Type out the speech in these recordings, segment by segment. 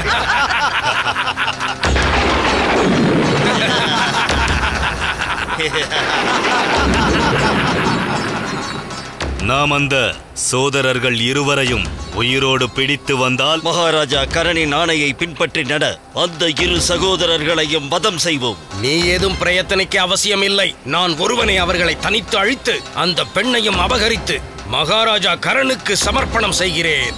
நாம் அந்த சோதரர்கள் இருவரையும் உயிரோடு பிடித்து வந்தால் மகாராஜா கரணின் ஆணையை பின்பற்றி நட அந்த இரு சகோதரர்களையும் வதம் செய்வோம் நீ ஏதும் பிரயத்தனிக்க அவசியம் இல்லை நான் ஒருவனை அவர்களை தனித்து அழித்து அந்த பெண்ணையும் அபகரித்து மகாராஜா கரனுக்கு சமர்ப்பணம் செய்கிறேன்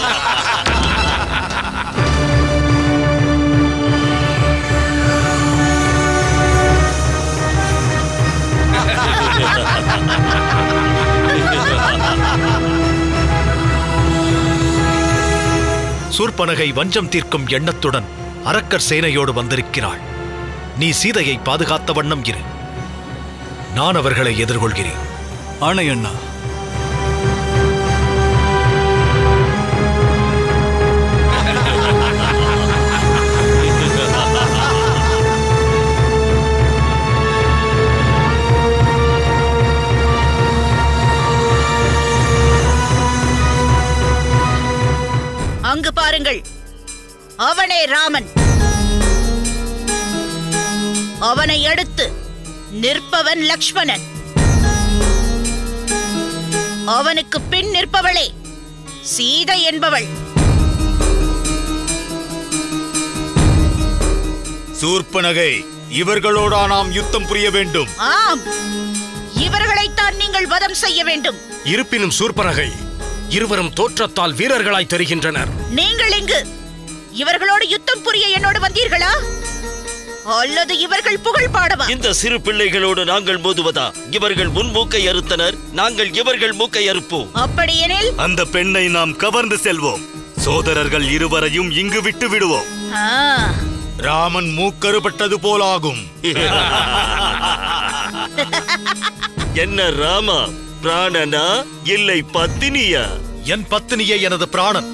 சூர்பனகை வஞ்சம் தீர்க்கும் எண்ணத்துடன் அரக்கர் சேனையோடு வந்திருக்கிறாள் நீ சீதையை பாதுகாத்த வண்ணம் இரு நான் அவர்களை எதிர்கொள்கிறேன் ஆணை அண்ணா அங்கு பாருங்கள் அவனே ராமன் அவனை அடுத்து நிற்பவன் லக்ஷ்மணன் அவனுக்கு பின் நிற்பவளே சீதை என்பவள் சூர்ப்பனகை இவர்களோடா நாம் யுத்தம் புரிய வேண்டும் ஆம் இவர்களைத்தான் நீங்கள் வதம் செய்ய வேண்டும் இருப்பினும் சூர்பனகை இருவரும் தோற்றத்தால் வீரர்களாய் தெரிகின்றனர் நீங்கள் இங்கு இவர்களோடு யுத்தம் புரிய என்னோடு வந்தீர்களா அல்லது இவர்கள் புகழ் பாடவா இந்த சிறு பிள்ளைகளோடு நாங்கள் மோதுவதா இவர்கள் முன் மூக்கை அறுத்தனர் நாங்கள் இவர்கள் மூக்கை அறுப்போம் அப்படியெனில் அந்த பெண்ணை நாம் கவர்ந்து செல்வோம் சோதரர்கள் இருவரையும் இங்கு விட்டு விடுவோம் ஆ, ராமன் மூக்கறுபட்டது போலாகும் என்ன ராமா பிராணனா இல்லை பத்தினியா என் பத்தினியே எனது பிராணன்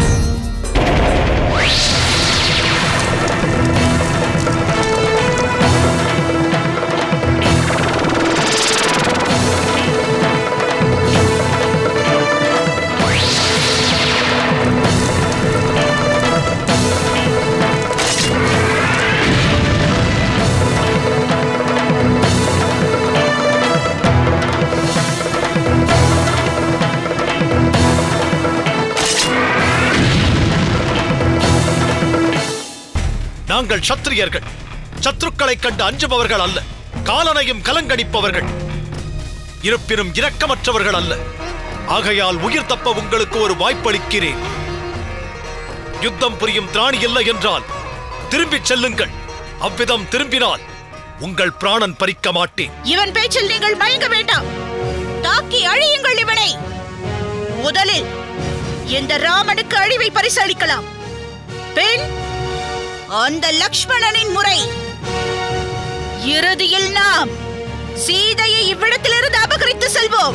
நாங்கள் சத்திரியர்கள் சத்ருக்களைக் கண்டு அஞ்சுபவர்கள் அல்ல காலனையும் கலங்கடிப்பவர்கள் இருப்பினும் இரக்கமற்றவர்கள் அல்ல ஆகையால் உயிர் தப்ப உங்களுக்கு ஒரு வாய்ப்பளிக்கிறேன் யுத்தம் புரியும் திராணி இல்லை என்றால் திரும்பிச் செல்லுங்கள் அவ்விதம் திரும்பினால் உங்கள் பிராணன் பறிக்க மாட்டேன் இவன் பேச்சில் நீங்கள் மயங்க வேண்டாம் தாக்கி அழியுங்கள் இவனை முதலில் இந்த ராமனுக்கு அழிவை பரிசளிக்கலாம் பின் அந்த லக்ஷ்மணனின் முறை இறுதியில் நாம் சீதையை இவ்விடத்திலிருந்து அபகரித்து செல்வோம்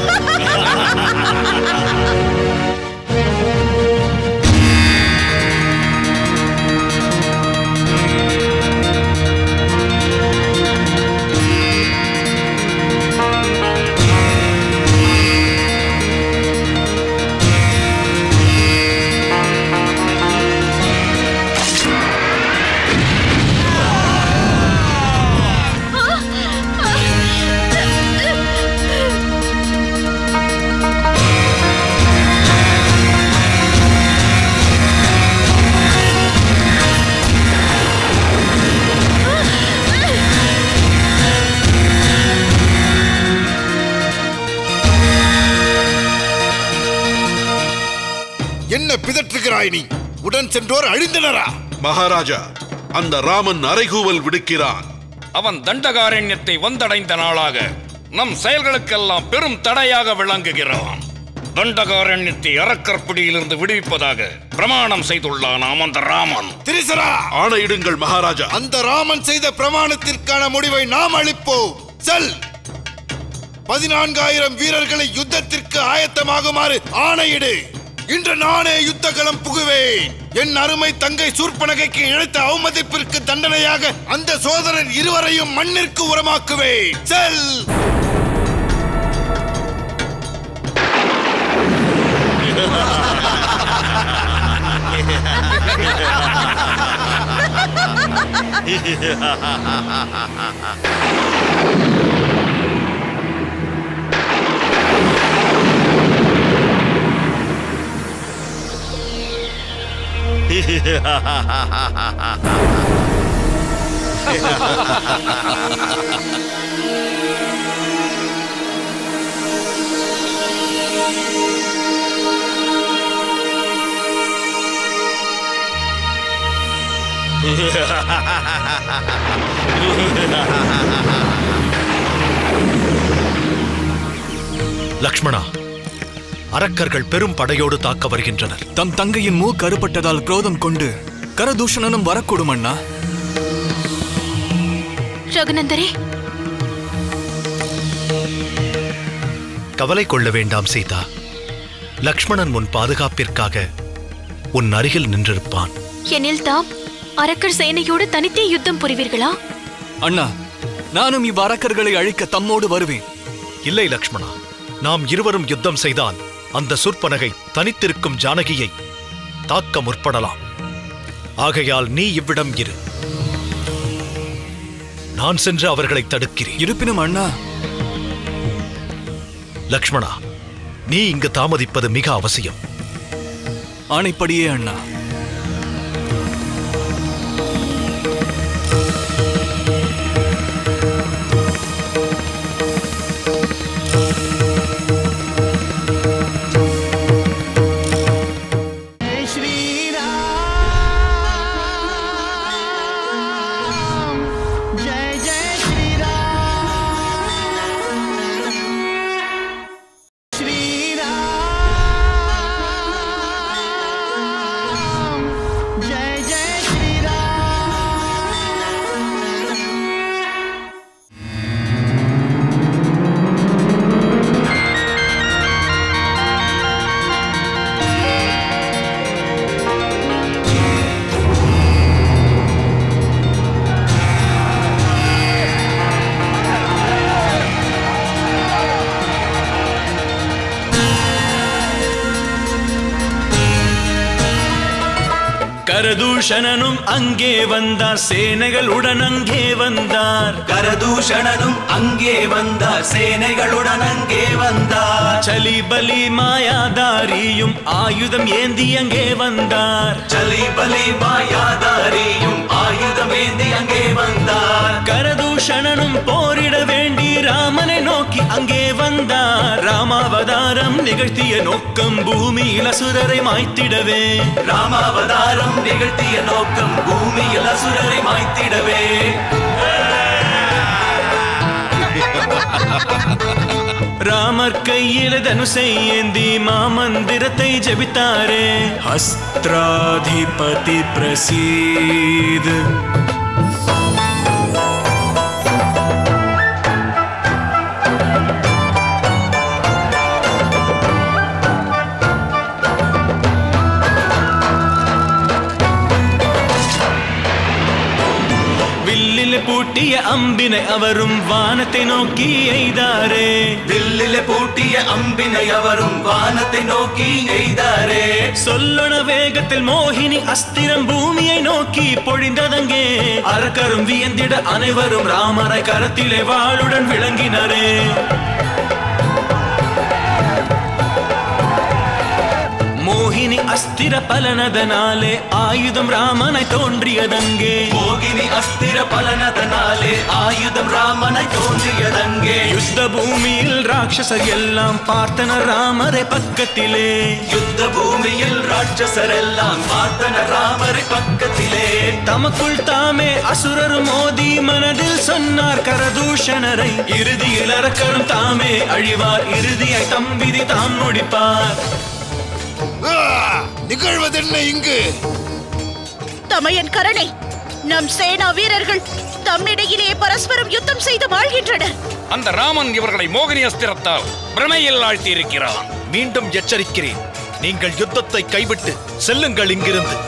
என்ன பிதற்றுகிறாய் நீ உடன் சென்றோர் அழிந்தனரா மகாராஜா அந்த ராமன் அறைகூவல் விடுக்கிறான் அவன் தண்டகாரண்யத்தை வந்தடைந்த நாளாக நம் செயல்களுக்கெல்லாம் பெரும் தடையாக விளங்குகிறான் தண்டகாரண்யத்தை அறக்கற்பிடியிலிருந்து விடுவிப்பதாக பிரமாணம் செய்துள்ளானாம் அந்த ராமன் திரிசரா ஆணையிடுங்கள் மகாராஜா அந்த ராமன் செய்த பிரமாணத்திற்கான முடிவை நாம் அளிப்போம் செல் பதினான்காயிரம் வீரர்களை யுத்தத்திற்கு ஆயத்தமாகுமாறு ஆணையிடு இன்று நானே யுத்த களம் புகுவேன் என் அருமை தங்கை சூர்பனகைக்கு இழைத்த அவமதிப்பிற்கு தண்டனையாக அந்த சோதரன் இருவரையும் மண்ணிற்கு உரமாக்குவேன் செல் லக்ஷ்மணா அரக்கர்கள் பெரும் படையோடு தாக்க வருகின்றனர் தம் தங்கையின் மூ கருப்பட்டதால் குரோதம் கொண்டு கரதூஷணனும் வரக்கூடும் அண்ணா ரகுநந்தரே கவலை கொள்ள வேண்டாம் சீதா லக்ஷ்மணன் உன் பாதுகாப்பிற்காக உன் அருகில் நின்றிருப்பான் எனில் தாம் அரக்கர் சேனையோடு தனித்தே யுத்தம் புரிவீர்களா அண்ணா நானும் இவ்வரக்கர்களை அழிக்க தம்மோடு வருவேன் இல்லை லக்ஷ்மணா நாம் இருவரும் யுத்தம் செய்தால் அந்த சுற்பனகை தனித்திருக்கும் ஜானகியை தாக்க முற்படலாம் ஆகையால் நீ இவ்விடம் இரு நான் சென்று அவர்களை தடுக்கிறேன் இருப்பினும் அண்ணா லக்ஷ்மணா நீ இங்கு தாமதிப்பது மிக அவசியம் ஆணைப்படியே அண்ணா கரதூஷணனும் அங்கே வந்தார் சேனைகளுடன் அங்கே வந்தார் கரதூஷணனும் அங்கே வந்தார் சேனைகளுடன் அங்கே வந்தார் சலிபலி மாயாதாரியும் ஆயுதம் ஏந்தி அங்கே வந்தார் சலிபலி மாயாதாரியும் ஆயுதம் ஏந்தி அங்கே வந்தார் கரதூஷணனும் போரிட வேண்டி ராமனை நோக்கி அங்கே வந்தார் ராமாவதாரம் நிகழ்த்திய நோக்கம் பூமியில் அசுரரை மாய்த்திடவே ராமாவதாரம் நிகழ்த்திய நோக்கம் பூமியில் அசுரரை மாய்த்திடவே ராமர் கையில தனுசை ஏந்தி மாமந்திரத்தை ஜபித்தாரே அஸ்திராதிபதி பிரசீத் வில்லில் பூட்டிய அம்பினை அவரும் வானத்தை நோக்கி எய்தாரே வில்லில பூட்டிய அம்பினை அவரும் வானத்தை நோக்கி எய்தாரே சொல்லண வேகத்தில் மோகினி அஸ்திரம் பூமியை நோக்கி பொழிந்ததங்கே அரக்கரும் வியந்திட அனைவரும் ராமரை கரத்திலே வாளுடன் விளங்கினரே மோகினி அஸ்திர பலனதனாலே ஆயுதம் ராமனை தோன்றியதங்கே மோகினி அஸ்திர பலனதனாலே ஆயுதம் ராமனை தோன்றியதங்கே யுத்த பூமியில் ராட்சசர் எல்லாம் பார்த்தனர் ராமரை பக்கத்திலே யுத்த பூமியில் ராட்சசர் எல்லாம் பார்த்தன ராமரை பக்கத்திலே தமக்குள் தாமே அசுரர் மோதி மனதில் சொன்னார் கரதூஷணரை இறுதியில் அரக்கரும் தாமே அழிவார் இறுதியை தம் விதி தாம் முடிப்பார் ஆ! நிகழ்வதென்ன இங்கு தமையன் கரணை நம் சேனா வீரர்கள் தம்மிடையிலே பரஸ்பரம் யுத்தம் செய்து வாழ்கின்றனர் அந்த ராமன் இவர்களை மோகினி அஸ்திரத்தால் பிரமையில் ஆழ்த்தி இருக்கிறான் மீண்டும் எச்சரிக்கிறேன் நீங்கள் யுத்தத்தை கைவிட்டு செல்லுங்கள் இங்கிருந்து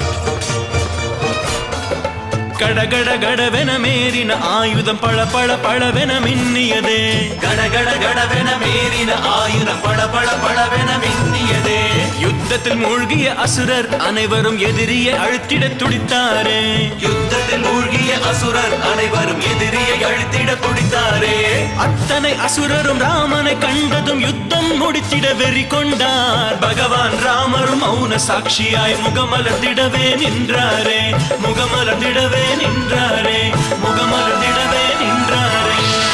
கடகட கடவென மேறின ஆயுதம் பள பள பளவென மின்னியதே கடகட கடவென மேறின ஆயுதம் பட பட படவென மின்னியதே யுத்த யுத்தத்தில் மூழ்கிய அசுரர் அனைவரும் எதிரியை அழுத்திட துடித்தாரே யுத்தத்தில் மூழ்கிய அசுரர் அனைவரும் எதிரியை அழுத்திட துடித்தாரே அத்தனை அசுரரும் ராமனை கண்டதும் யுத்தம் முடித்திட வெறி கொண்டார் பகவான் ராமர் மௌன சாட்சியாய் முகமலர்ந்திடவே நின்றாரே முகமலர்ந்திடவே நின்றாரே முகமலர்ந்திடவே நின்றாரே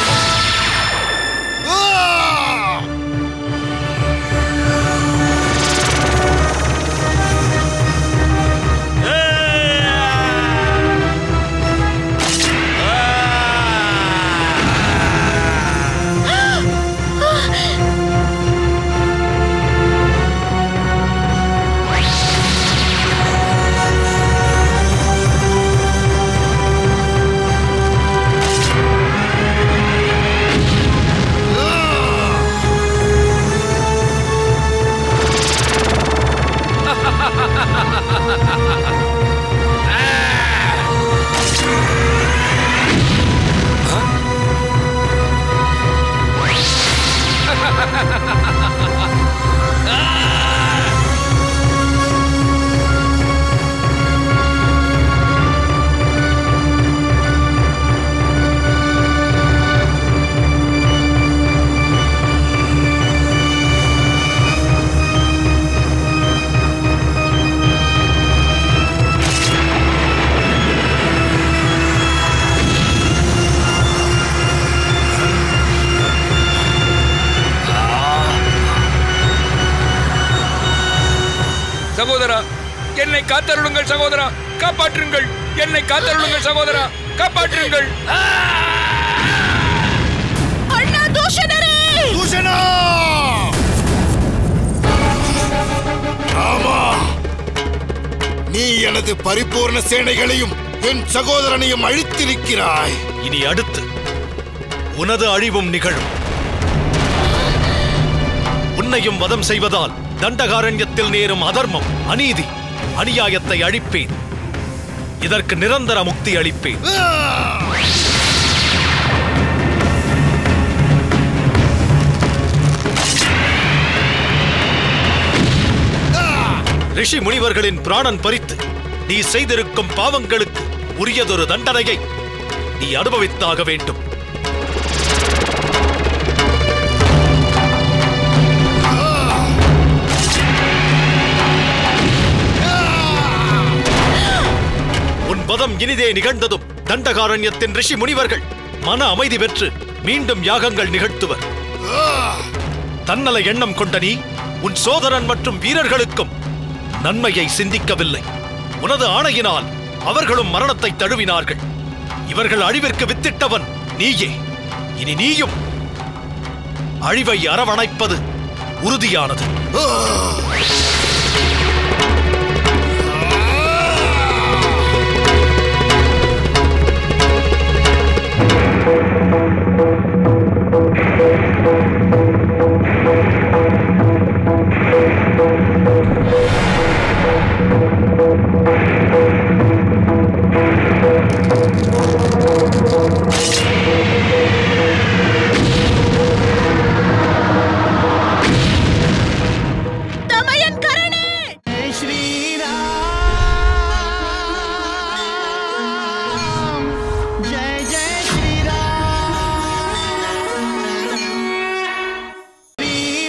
சகோதரா என்னை காத்தருளுங்கள் சகோதரா காப்பாற்றுங்கள் என்னை காத்தருளுங்கள் சகோதரா காப்பாற்றுங்கள் அண்ணா தூஷணரே தூஷணா ராமா நீ எனது பரிபூர்ண சேனைகளையும் என் சகோதரனையும் அழித்திருக்கிறாய் இனி அடுத்து உனது அழிவும் நிகழும் உன்னையும் வதம் செய்வதால் தண்டகாரண்யத்தில் நேரும் அதர்மம் அநீதி அநியாயத்தை அழிப்பேன் இதற்கு நிரந்தர முக்தி அளிப்பேன் ரிஷி முனிவர்களின் பிராணன் பறித்து நீ செய்திருக்கும் பாவங்களுக்கு உரியதொரு தண்டனையை நீ அனுபவித்தாக வேண்டும் உன் பதம் இனிதே நிகழ்ந்ததும் தண்டகாரண்யத்தின் ரிஷி முனிவர்கள் மன அமைதி பெற்று மீண்டும் யாகங்கள் நிகழ்த்துவர் தன்னல எண்ணம் கொண்ட நீ உன் சோதரன் மற்றும் வீரர்களுக்கும் நன்மையை சிந்திக்கவில்லை உனது ஆணையினால் அவர்களும் மரணத்தை தழுவினார்கள் இவர்கள் அழிவிற்கு வித்திட்டவன் நீயே இனி நீயும் அழிவை அரவணைப்பது உறுதியானது தமயன் கரணே जय जय श्री राम श्री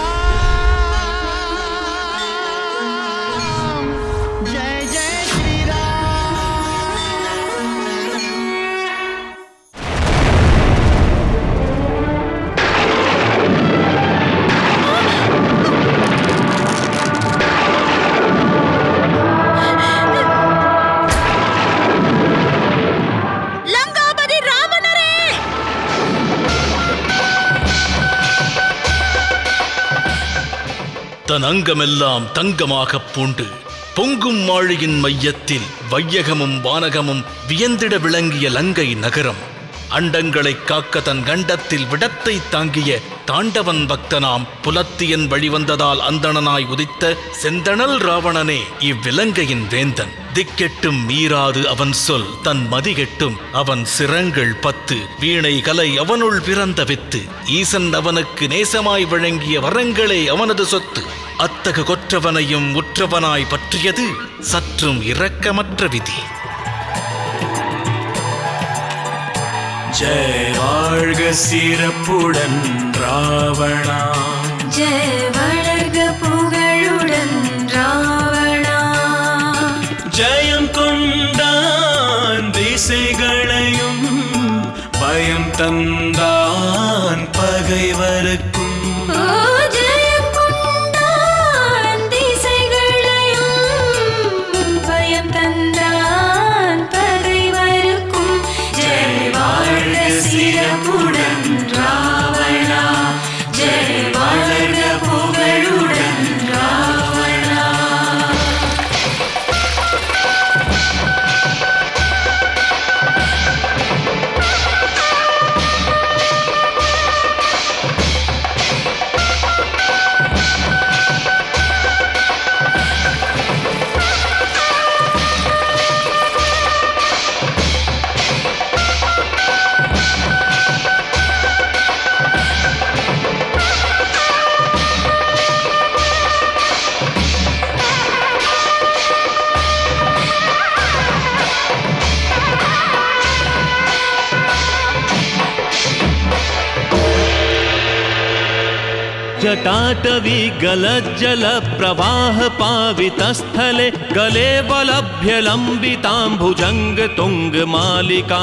राम जय जय श्री राम லங்காபதி ராவணரே தன் அங்கமெல்லாம் தங்கமாகப் பூண்டு பொங்கும் மாழியின் மையத்தில் வையகமும் வானகமும் வியந்திட விளங்கிய லங்கை நகரம் அண்டங்களைக் காக்க தன் கண்டத்தில் விடத்தை தாங்கிய தாண்டவன் பக்தனாம் புலத்தியன் வழிவந்ததால் அந்தணனாய் உதித்த செந்தணல் ராவணனே இவ்விலங்கையின் வேந்தன் திக்கெட்டும் மீறாது அவன் சொல் தன் மதிகெட்டும் அவன் சிரங்கள் பத்து வீணை கலை அவனுள் பிறந்த வித்து ஈசன் அவனுக்கு நேசமாய் வழங்கிய வரங்களே அவனது சொத்து அத்தகு கொற்றவனையும் உற்றவனாய் பற்றியது சற்றும் இரக்கமற்ற விதி ஜெய் வாழ்க சிறப்புடன் ராவணா ஜெய் வளர்க புகழுடன் ராவணா ஜெயம் கொண்டான் திசைகளையும் பயம் தந்தான் பகைவருக்கும் ஓ ஜெயம் கொண்டான் திசைகளையும் பயம் தந்தான் பகைவருக்கும் ஜெய் வாழ்க சிறப்புடன் ராவணா ஜெய் வளர்க புகழுடன் ராவணா जटाटवी गलज्जल प्रवाह पावितस्थले गले बलभ्य लम्बिताम्बुजङ्ग तुङ्गमालिका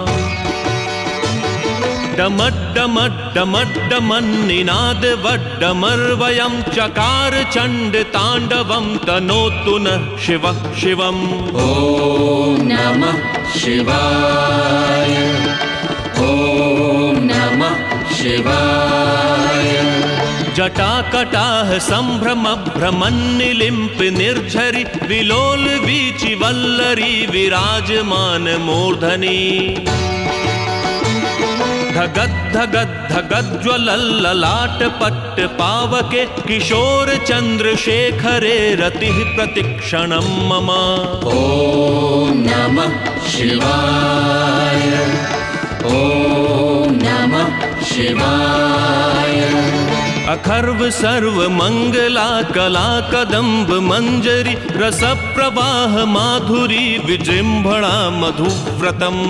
डमड्डमड्डमड्डमन्निनाद वड्डमर्वयं चकार चण्ड ताण्डवं तनोतु नः शिवः शिवम् ॐ नमः शिवाय ॐ नमः शिवाय जटाकटाः सम्भ्रम भ्रमन्निलिम्प निर्झरि विलोल वीचि वल्लरी विराजमान मूर्धनि धगद् धगद् धगज्ज्वलल्ललाट पट्ट पावके किशोर चन्द्रशेखरे रतिः प्रतिक्षणं मम ॐ नमः शिवाय ॐ नमः शिवाय अखर्व सर्व मंगला कला कदम्ब मंजरी रस प्रवाह माधुरी विजृंभणा मधुव्रतम्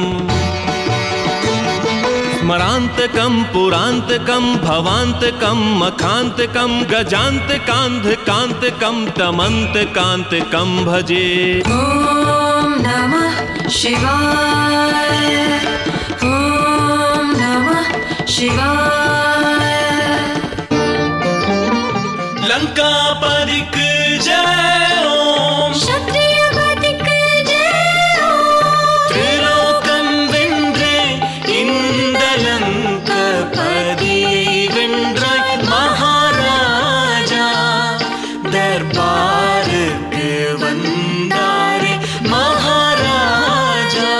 स्मरान्तकं पुरान्तकं भवान्तकं मखान्तकं गजान्तकान्धकान्तकं तमन्तकान्तकं भजे ॐ नमः शिवाय ॐ नमः शिवाय லங்காபதிக்கு ஜெய் ஓம் சத்ரியபதிக்கு ஜெய் ஓம் திரிலோகம் வென்றே இந்த லங்கபதியை வென்றாய் மகாராஜா தர்பாருக்கு வந்தாரே மகாராஜா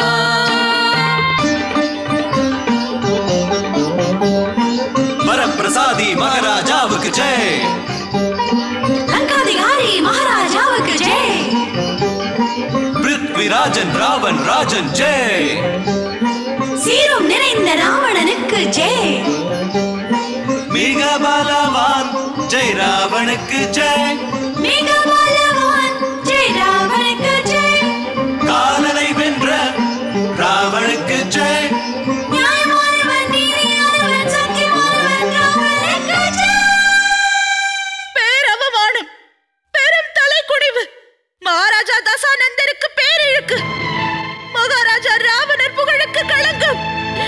வரப்பிரசாதி மகாராஜாவுக்கு ஜெய் லங்காதிகாரி மகாராஜாவுக்கு ஜெய் பிருத்விராஜன் ராவன் ராஜன் ஜெய் சீரும் நிறைந்த ராவணனுக்கு ஜெய் மிக பலவான் ஜெய் ராவனுக்கு ஜெய் மிக பலவான் ஜெய் ராவனுக்கு ஜெய் காலனை வென்ற ராவனுக்கு ஜெய் நியாயமானவன் நீதியானவன் சத்தியமானவன் ராவனுக்கு ஜெய் பேரவமானம் பெரும் தலைக்குடிவு மகாராஜா தசானந்தருக்கு பேரிழுக்கு மகாராஜா ராவணர் புகழுக்கு களங்கம்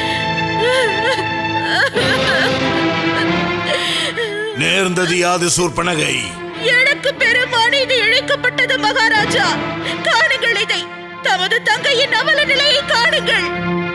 நேர்ந்தது யாது சூர்பனகை எனக்கு பெரும் அநீதி இழைக்கப்பட்டது மகாராஜா காணுங்கள் இதை தமது தங்கையின் அவல நிலையை காணுங்கள்